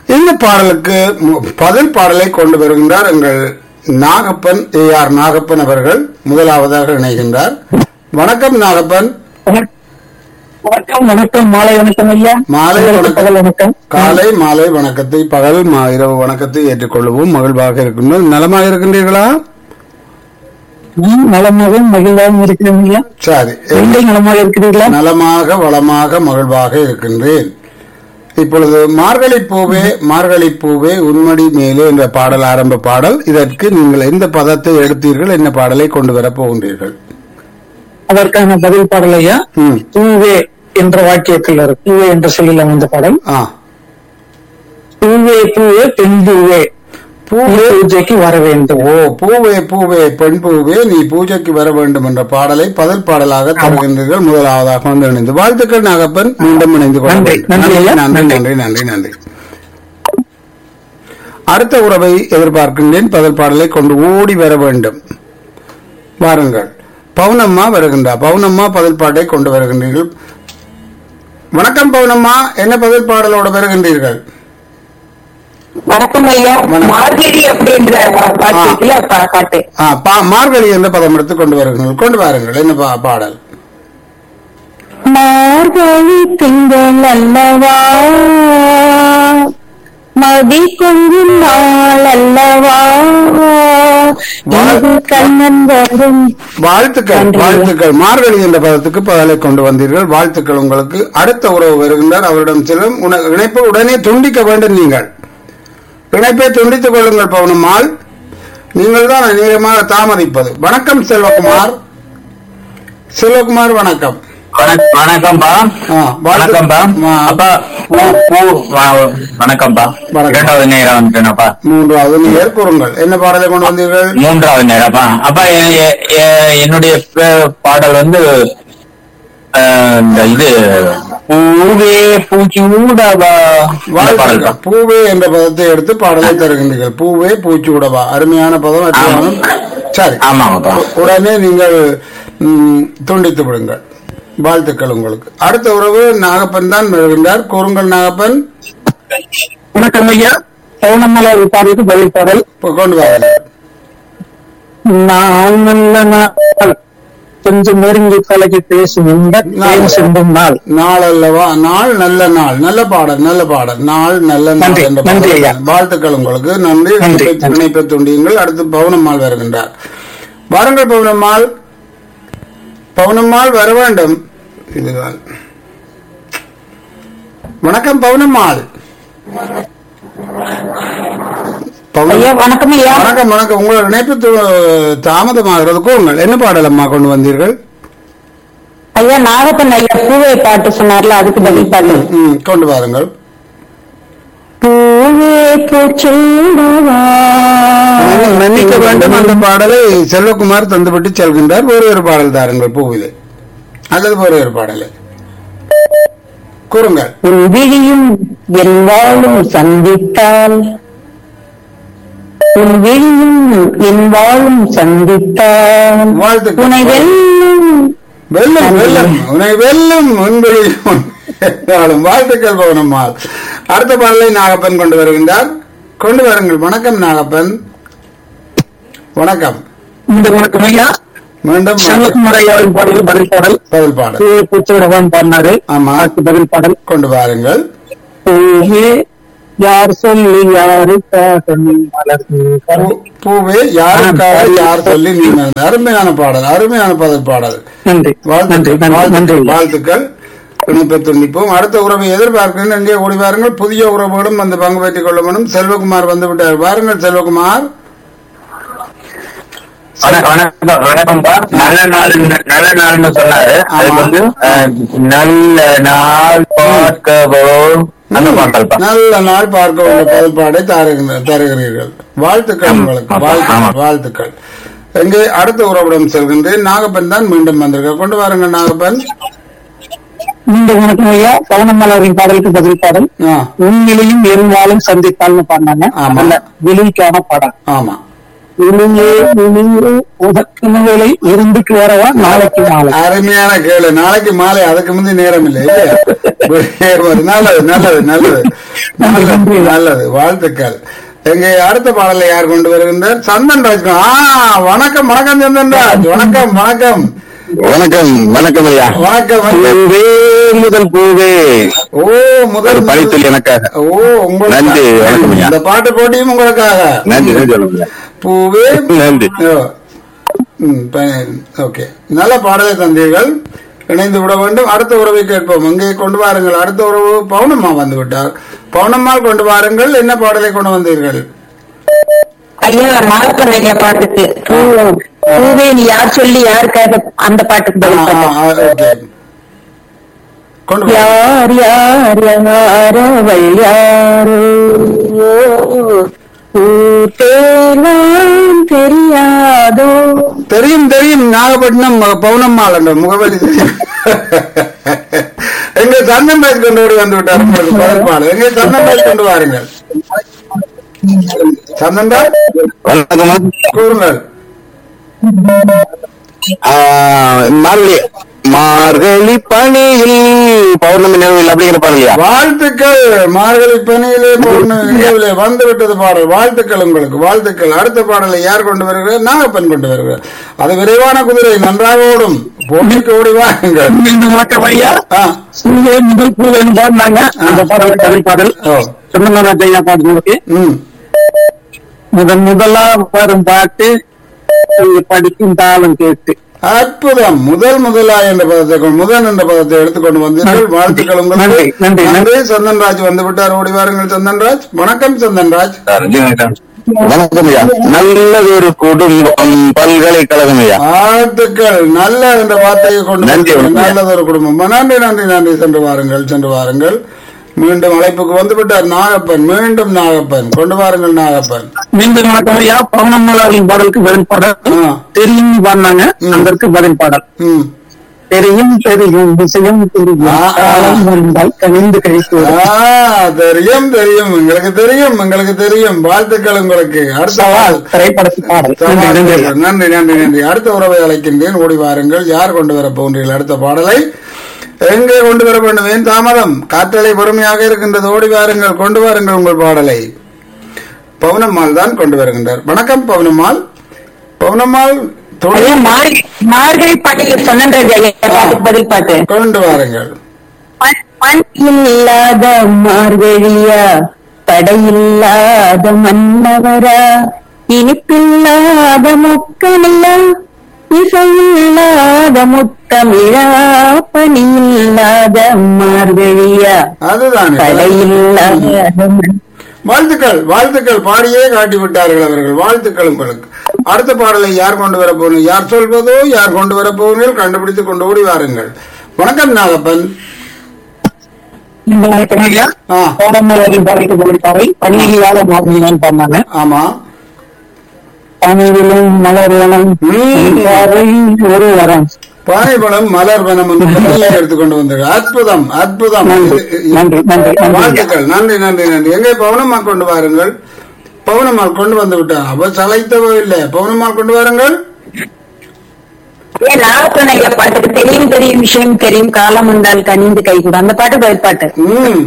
இந்த பாடலுக்கு மு- பதில் பாடலை கொண்டு வருகின்றார் எங்கள் நாகப்பன் ஏ ஆர் நாகப்பன் அவர்கள் முதலாவதாக இணைகின்றார் வணக்கம் நாகப்பன் வணக்கம் வணக்கம் மாலை வணக்கம் ஐயா மாலை உங்களுக்கு வணக்கம். பகல் வணக்கம் காலை மாலை வணக்கத்தை பகல் மா- இரவு வணக்கத்தை ஏற்றுக்கொள்ளவும் மகிழ்வாக இருக்கின்றோம் நலமாக இருக்கின்றீர்களா ம், நலமாகவும் மகிழ்வாகவும் இருக்கிறேன் ஐயா சரி நீங்கள் நலமாக இருக்கிறீர்களா நலமாக வளமாக மகிழ்வாக இருக்கின்றேன் இப்பொழுது மார்கழி பூவே மார்கழி பூவே உன்மடி மேலே என்ற பாடல் ஆரம்ப பாடல் இதற்கு நீங்கள் எந்த பதத்தை எடுத்தீர்கள் என்ன பாடலை கொண்டு வரப் போகின்றீர்கள் அதற்கான பதில் பாடல் ஐயா ம். பூவே என்ற வாக்கியத்தில் இருக்கு பூவே என்ற சொல்லில் அமைந்த பாடல் ஆ பூவே பூவே பெண் பூவே பூவே பூஜைக்கு வர வேண்டும் ஓ பூவே பூவே பெண் பூவே நீ பூஜைக்கு வர வேண்டும் என்ற பாடலை பதில் பாடலாக தருகின்றீர்கள் முதலாவதாக வந்து இணைந்து வாழ்த்துக்கள் நாகப்பன் மீண்டும் இணைந்து கொள்ள நன்றி, வேண்டும். நன்றி ஐயா, நன்றி நன்றி. நன்றி நன்றி நன்றி அடுத்த உறவை எதிர்பார்க்கின்றேன் பதில் பாடலை கொண்டு ஓடி வர வேண்டும் வாருங்கள் பவுனம்மா வருகின்றார் பவுனம்மா பதில் பாட்டை கொண்டு வருகின்றீர்கள் வணக்கம் பவுனம்மா என்ன பதில் பாடலோடு வருகின்றீர்கள் வணக்கம் ஐயா வணக்கம். மார்கழி அப்படின்ற பாட்டு இருக்குல்ல, பா- பாட்டு ஆ, பா- மார்கழி என்ற பதம் எடுத்து கொண்டு வருகிறீர்கள் கொண்டு வாருங்கள் என்ன பா- பாடல் மார்கழி திங்கள் அல்லவா மதி கொஞ்சம் நாள் அல்லவா இது கண்ணன் வரும் வாழ்த்துக்கள் நன்றி. வாழ்த்துக்கள் மார்கழி என்ற பதத்துக்கு பதிலை கொண்டு வந்தீர்கள் வாழ்த்துக்கள் உங்களுக்கு அடுத்த உறவு வருகின்றார் அவரிடம் செல்லும் உன- இணைப்பை உடனே துண்டிக்க வேண்டும் நீங்கள் இணைப்பை துண்டித்துக் கொள்ளுங்கள் பவுனம்மாள் நீங்கள் தான் அநேகமாக தாமதிப்பது வணக்கம் செல்வகுமார் செல்வகுமார் வணக்கம் வணக்- வணக்கம்ப்பா ஆ, வாழ்த்து- வணக்கம்ப்பா ஆ. அப்பா பூ பூ வ- வணக்கம்ப்பா வணக்கம். இரண்டாவது நேரம் வந்துட்டேனப்பா மூன்றாவது நீங்கள் கூறுங்கள் என்ன பாடலை கொண்டு வந்தீர்கள் மூன்றாவது நேரம்ப்பா அப்பா எ- எ- எ- என்னுடைய பே- பாடல் வந்து அஹ், இந்த இது பூவே பூச்சி ஊடவா இந்த வாழ்த்துக்கள் பாடல்ப்பா பூவே என்ற பதத்தை எடுத்து பாடலை தருகின்றீர்கள் பூவே பூச்சி உடவா அருமையான பதம் அருமையான சரி ஆமாங்கப்பா உடனே நீங்கள் ம், துண்டித்து விடுங்கள் வாழ்த்துக்கள் உங்களுக்கு அடுத்த உறவு நாகப்பன் தான் வருகின்றார் கூறுங்கள் நாகப்பன் வணக்கம் ஐயா பௌர்ணமலை பாடலுக்கு பதில் பாடல் இப்ப கொண்டு வாருங்கள் நாள் நல்ல நாள் கொஞ்சம் நெருங்கி பழகி பேசும் இந்த தேன் சிந்தும் நாள் நாள் அல்லவா நாள் நல்ல நாள் நல்ல பாடல் நல்ல பாடல் நாள் நல்ல நாள் நன்றி, என்ற நன்றி பாடல். ஐயா. வாழ்த்துக்கள் உங்களுக்கு நன்றி நன்றி, இணைப்பை- நன்றி. இணைப்பை துண்டியுங்கள் அடுத்து பவுனம்மாள் வருகின்றார் வாருங்கள் பவுனம்மாள் பவுனம்மாள் வர வேண்டும் இதுதான் வணக்கம் பவுனம்மாள் பவுனம் ஐயா வணக்கம் ஐயா வணக்கம் வணக்கம் உங்களோட இணைப்பு து- தாமதமாகிறது கூறுங்கள் என்ன பாடல் அம்மா கொண்டு வந்தீர்கள் ஐயா நாகப்பன் ஐயா பூவை பாட்டு சொன்னார்ல அதுக்கு பதில் பாட்டு ம், கொண்டு வாருங்கள் பூவே பூச்சூடவா மன்னி- மன்னிக்க வேண்டும் அந்த பாடலை செல்வகுமார் தந்துவிட்டு செல்கின்றார் வேறு ஒரு பாடல் தாருங்கள் பூவிலே அல்லது வேறு ஒரு பாடலை கூறுங்கள் உன் விழியும் என் வாழும் சந்தித்தால் உன் விழியும் என் வாழும் சந்தித்தால் வாழ்த்துக்கள். உனை வெல்லும் வெல்லும் வெல்லும் உன்னை வெல்லும் முன்பில் என்றாலும் வாழ்த்துக்கள் பவனம்மாள் அடுத்த பாடலை நாகப்பன் கொண்டு வருகின்றார் கொண்டு வாருங்கள் வணக்கம் நாகப்பன் வணக்கம் இந்த வணக்கம் ஐயா மீண்டும் செல்வகுமார் ஐயாவின் பாடல் பதில் பாடல் பதில் பாடல் பூவே பூச்சோடவான் பாடினாரு ஆமா. அதுக்கு பதில் பாடல் கொண்டு வாருங்கள் பூவே யார் சொல்லி யாருக்காக நீ மலர்ந்து பூ- பூவே யாருக்காக யார் சொல்லி நீ மறந்த- அருமையான பாடல் அருமையான பதில் பாடல் நன்றி நன்றி வாழ்த்துக்கள் நன்றி நன்றி வாழ்த்துக்கள், வாழ்த்துக்கள் இணைப்பை துண்டிப்போம் அடுத்த உறவை எதிர்பார்க்கிறேன் எங்கே ஓடி வாருங்கள் புதிய உறவுகளும் வந்து பங்கு பெற்றுக் கொள்ள வேண்டும் செல்வகுமார் வந்து விட்டார் வாருங்கள் செல்வகுமார் வண- வணக்கம் வணக்கம்ப்பா நல்ல நாள் நல்ல நாள்னு சொன்னாரு அதுக்கு ஆமா. வந்து அஹ், நல்ல நாள் பார்க்கவோ அந்த பாடல்ப்பா நல்ல நாள் பார்க்க உள்ள பதில்பாடை தருகின்ற- தருகிறீர்கள் வாழ்த்துக்கள் உங்களுக்கு ஆமா. வாழ்த்துக்கள் வாழ்த்துக்கள் எங்கே அடுத்த உறவிடம் செல்கின்றேன் நாகப்பன் தான் மீண்டும் வந்திருக்க கொண்டு வாருங்கள் நாகப்பன் இந்த வணக்கம் ஐயா பவனமலரின் பாடலுக்கு பதில் பாடல் ஆ, உண்மையிலையும் எருவாலும் சந்தித்தால்னு பாடினாங்க ஆமா. நல்ல வெளிக்கான பாடல் ஆமா இனியே இனியே உதக்கு வேலை இருந்துக்கு வரவா நாளைக்கு நாளை அருமையான கேளு நாளைக்கு மாலை அதுக்கு முந்தி நேரம் இல்லை இல்லையா நல்லது நல்லது நல்லது நல்லது, நல்லது வாழ்த்துக்கள் எங்க அடுத்த பாடலை யார் கொண்டு வருகின்றார் சந்தன் ராஜ் ஆ வணக்கம் வணக்கம் சந்தன் ராஜ் வணக்கம் வணக்கம் வணக்கம் வணக்கம் ஐயா வணக்கம் வணக்கம். பூவே முதல் பூவே ஓ முதல் ஒரு படைத்தல் எனக்காக ஓ உங்களுக்கு நன்றி, வணக்கம் ஐயா. இந்த பாட்டு போட்டியும் உங்களுக்காக நன்றி நன்றி சொல்லுங்க பூவே நன்றி ஓ. ம், ப- ஓகே நல்ல பாடலை தந்தீர்கள் இணைந்து விட வேண்டும் அடுத்த உறவை கேட்போம் அங்கே கொண்டு வாருங்கள் அடுத்த உறவு பவுனம்மா வந்து விட்டார் பவுனம்மாள் கொண்டு வாருங்கள் என்ன பாடலை கொண்டு வந்தீர்கள் ஐயா நாகப்பன் ஐயா பாட்டுக்கு பூ- பூவே நீ யார் சொல்லி யாருக்காக அந்த பாட்டுக்கு ஆ, பதில் ஆ, பாட்டு ஆ, ஓகே கொண்டு வா. யார் யார் யாரவள் யாரோ பூத்தேலாம் தெரியாதோ தெரியும் தெரியும் நாகப்பட்டினம் ம- பவுனம்மாள் என்ற முகவரி தெரியும் எங்க சந்தன் ராஜ் கொண்டு ஓடி வந்து விட்டார் உங்களுக்கு பதில் பாடல் எங்க சந்தன் ராஜ் கொண்டு வாருங்கள் சந்தன் ராஜ் வணக்கம் கூறுங்கள் ஆ, மார்கழி மார்கழி பணியில் பௌர்ணமி நிலவில் அப்படிங்கிற பாடலையா வாழ்த்துக்கள் மார்கழி பணியிலே பௌர்ணமி நிலவிலே வந்து விட்டது பாடல் வாழ்த்துக்கள் உங்களுக்கு வாழ்த்துக்கள் அடுத்த பாடலை யார் கொண்டு வருகிறார் நாகப்பன் கொண்டு வருகிறார் அது விரைவான குதிரை நன்றாக ஓடும் போட்டிக்கு ஓடி வாருங்கள் வணக்கம் ஐயா ஆ, பூவே முதல் பூவேன்னு பாடினாங்க அந்த பாடல் கதை பாடல் ஓ, சொன்னமராஜ் ஐயா பாடுறதுக்கு ம் முதன் முதலா வரும் பாட்டு நீங்க படிக்கும் தாளம் கேட்டு அற்புதம் முதல் முதலா என்ற பதத்தை கொண்டு- முதல் என்ற பதத்தை எடுத்துக்கொண்டு வந்தீர்கள் வாழ்த்துக்கள் உங்களுக்கு நன்றி, நன்றி, நன்றி. சந்தன்ராஜ் வந்து விட்டார் ஓடி வாருங்கள் சந்தன்ராஜ் வணக்கம் சந்தன்ராஜ் வணக்கம் ஐயா நல்லதொரு குடும்பம் பல்கலைக்கழகம் ஐயா வாழ்த்துக்கள் நல்ல என்ற வார்த்தையை கொண்டு நன்றி, வந்தீர்கள். வணக்கம். நல்லதொரு குடும்பம் நன்றி நன்றி நன்றி சென்று வாருங்கள் சென்று வாருங்கள் மீண்டும் அழைப்புக்கு வந்து விட்டார் நாகப்பன் மீண்டும் நாகப்பன் கொண்டு வாருங்கள் நாகப்பன் மீண்டும் வணக்கம் ஐயா பவனமலாவின் பாடலுக்கு பதில் பாடல் ஆ. தெரியும் பாடினாங்க ம். அதற்கு பதில் பாடல் ம் தெரியும் தெரியும் விஷயம் தெரியும் ஆ, ஆ. காலம் வந்தால் கனிந்து கழித்து ஆ, தெரியும் தெரியும் எங்களுக்கு தெரியும் எங்களுக்கு தெரியும் வாழ்த்துக்கள் உங்களுக்கு அடுத்த சவால் வாரம். திரைப்படத்து பாடல் நன்றி, நன்றி ஐயா. நன்றி நன்றி நன்றி அடுத்த உறவை அழைக்கின்றேன் ஓடி வாருங்கள் யார் கொண்டு வர போன்றீர்கள் அடுத்த பாடலை எங்கே கொண்டு வர வேண்டும் ஏன் தாமதம் காற்றலை பொறுமையாக இருக்கின்றது ஓடி வாருங்கள் கொண்டு வாருங்கள் உங்கள் பாடலை பவுனம்மாள் தான் கொண்டு வருகின்றார் வணக்கம் பவுனம்மாள் பவுனம்மாள் தொழில் ஐயா மார்கழி மார்கழி பாட்டில் சொன்னன்றது ஐயா பாட்டுக்கு பதில் பாட்டு கொண்டு வாருங்கள் மண் மண் இல்லாத மார்கழியா தடையில்லாத மன்னவரா இனிப்பில்லாத முக்கனியா இசையில்லாத முத்தமிழா பணியில்லாத மார்கழியா அதுதான் தடையில்லாத மண் வாழ்த்துக்கள் வாழ்த்துக்கள் பாடியே காட்டி விட்டார்கள் அவர்கள் வாழ்த்துக்கள் உங்களுக்கு அடுத்த பாடலை யார் கொண்டு வர போகணும் யார் சொல்வதோ யார் கொண்டு வர போகிறீர்கள் கண்டுபிடித்து கொண்டு ஓடி வாருங்கள் வணக்கம் நாகப்பன் இந்த வணக்கம் ஐயா ஆ. பவனமலாவின் பாடலுக்கு பதில் பாடல் பணியால மார்கழிதான் பாடினாங்க ஆமா பணிவிலும் மலர்களும் ம். பார்வை ஒரு வரம் பானைபலம் மலர் வனம் என்று பணியை எடுத்துக்கொண்டு வந்தார்கள் அற்புதம் அற்புதம் நன்றி, இது- நன்றி, நன்றி, நன்றி. வாழ்த்துக்கள் நன்றி நன்றி நன்றி எங்கே பவுனம்மாள் கொண்டு வாருங்கள் பவுனம்மாள் கொண்டு வந்து விட்டார் அவ சளைத்தவோ இல்லை பவுனம்மாள் கொண்டு வாருங்கள் ஏன் நாகப்பன் ஐயா பாட்டுக்கு தெரியும் தெரியும் விஷயம் தெரியும் காலம் வந்தால் கனிந்து கை கூட அந்த பாட்டு பதில் பாட்டு ம்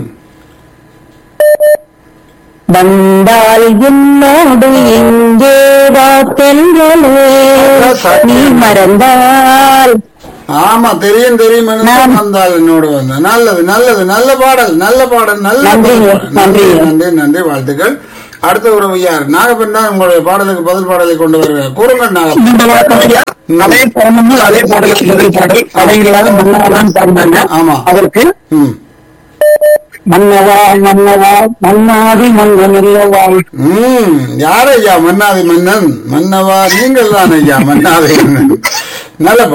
வந்தால் என்னோடு எங்கே வா தென்றலே நீ மறந்தால் ஆமா தெரியும் தெரியும் என்று நான்- வந்தால் என்னோடு வந்த நல்லது நல்லது நல்ல பாடல் நல்ல பாடல் நல்ல நன்றி, பாடல். நன்றி நன்றி. நன்றி நன்றி வாழ்த்துக்கள் அடுத்த உறவு யார் நாகப்பன் தான் உங்களுடைய பாடலுக்கு பதில் பாடலை கொண்டு வருகிறார் கூறுங்கள் நாகப்பன் இந்த வணக்கம் ஐயா அதே பவனமல் அதே பாடலுக்கு பதில் பாடல் தடையில்லாத மன்னவதான் பாடினாங்க ஆமா. அதற்கு ம் மன்னவா மன்னவா மன்னாதி மன்னன் இல்லவாள் ம் யார் ஐயா மன்னாதி மன்னன் மன்னவா நீங்கள் தான் ஐயா மன்னாதி மன்னன் நல்ல